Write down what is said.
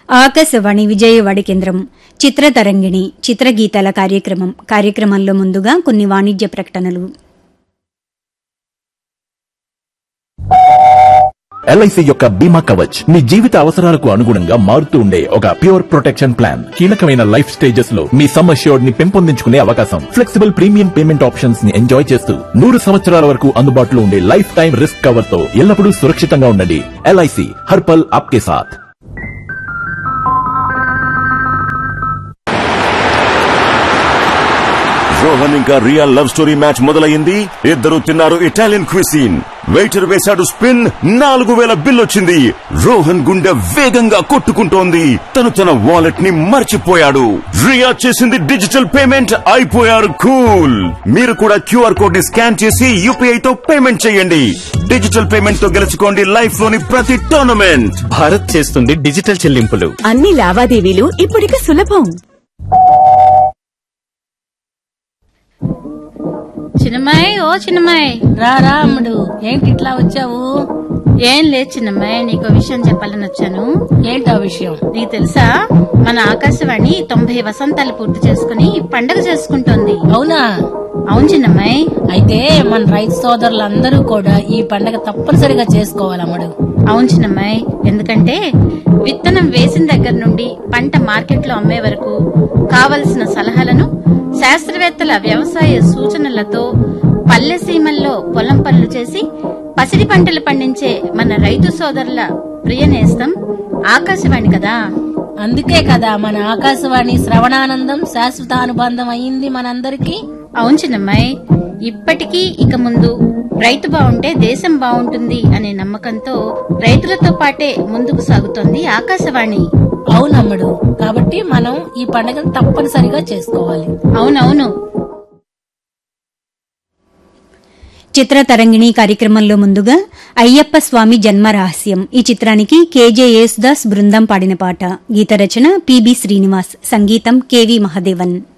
ఆకాశవాణి విజయవాడ కేంద్రం చిత్రతరంగిణి చిత్రగీతాల కార్యక్రమం కార్యక్రమంలో ముందుగా కొన్ని వాణిజ్య ప్రకటనలు ఎల్ఐసి యొక్క బీమా కవచ్ మీ జీవిత అవసరాలకు అనుగుణంగా మారుతూ ఉండే ఒక ప్యూర్ ప్రొటెక్షన్ ప్లాన్ కీలకమైన లైఫ్ స్టేజెస్ లో మీ సమ్ అష్యూర్డ్ ని పెంపొందించుకునే అవకాశం ఫ్లెక్సిబుల్ ప్రీమియం పేమెంట్ ఆప్షన్స్ ని ఎంజాయ్ చేస్తూ నూరు సంవత్సరాల వరకు అందుబాటులో ఉండే లైఫ్ టైం రిస్క్ కవర్ తో ఎల్లప్పుడూ సురక్షితంగా ఉండండి ఎల్ఐసి హర్పల్ ఆప్కే సాథ్ రోహన్ ఇంకా రియా లవ్ స్టోరీ మ్యాచ్ మొదలైంది ఇద్దరు తిన్నారు ఇటాలియన్ క్విసిన్ వెయిటర్ వేశాడు స్పిన్ నాలుగు వేల బిల్ వచ్చింది రోహన్ గుండె వేగంగా కొట్టుకుంటోంది తను తన వాలెట్ ని మర్చిపోయాడు రియా చేసింది డిజిటల్ పేమెంట్ అయిపోయారు కూల్ మీరు కూడా క్యూఆర్ కోడ్ ని స్కాన్ చేసి యూపీఐ తో పేమెంట్ చేయండి డిజిటల్ పేమెంట్ తో గెలుచుకోండి లైఫ్ లోని ప్రతి టోర్నమెంట్ భారత్ చేస్తుంది డిజిటల్ చెల్లింపులు అన్ని లావాదేవీలు ఇప్పుడిక సులభం చిన్నమ్మాయి ఓ చిన్నమ్మాయి రా రా అమ్ముడు ఏంటి ఇట్లా వచ్చావు ఏం లేదు చిన్నమ్మాయి నీకు విషయం చెప్పాలని వచ్చాను ఏంటా విషయం నీకు తెలుసా మన ఆకాశవాణి తొంభై వసంతాలు పూర్తి చేసుకుని పండగ చేసుకుంటోంది అవునా అవును చిన్నమ్మాయి అయితే మన రైతు సోదరులందరూ కూడా ఈ పండగ తప్పనిసరిగా చేసుకోవాలి అమ్ముడు అవును చిన్నమ్మాయి ఎందుకంటే విత్తనం వేసిన దగ్గర నుండి పంట మార్కెట్లో అమ్మే వరకు కావలసిన సలహాలను శాస్త్రవేత్తల వ్యవసాయ సూచనలతో పల్లె సీమల్లో పొలం పనులు చేసి పసిడి పంటలు పండించే మన రైతు సోదరుల ప్రియ నేస్తం ఆకాశవాణి కదా అందుకే కదా మన ఆకాశవాణి శ్రవణానందం శాశ్వత అనుబంధం అయింది మనందరికీ అవును చిన్నమ్మాయి ఇప్పటికీ ఇక ముందు రైతు బాగుంటే దేశం బాగుంటుంది అనే నమ్మకంతో రైతులతో పాటే ముందుకు సాగుతోంది ఆకాశవాణి అవునమ్ముడు కాబట్టి మనం ఈ పండగను తప్పనిసరిగా చేసుకోవాలి అవునవును చిత్రతరంగిణి కార్యక్రమంలో ముందుగా అయ్యప్ప స్వామి జన్మ రహస్యం ఈ చిత్రానికి కేజే యేసుదాస్ బృందం పాడిన పాట గీత రచన పిబి శ్రీనివాస్ సంగీతం కెవి మహదేవన్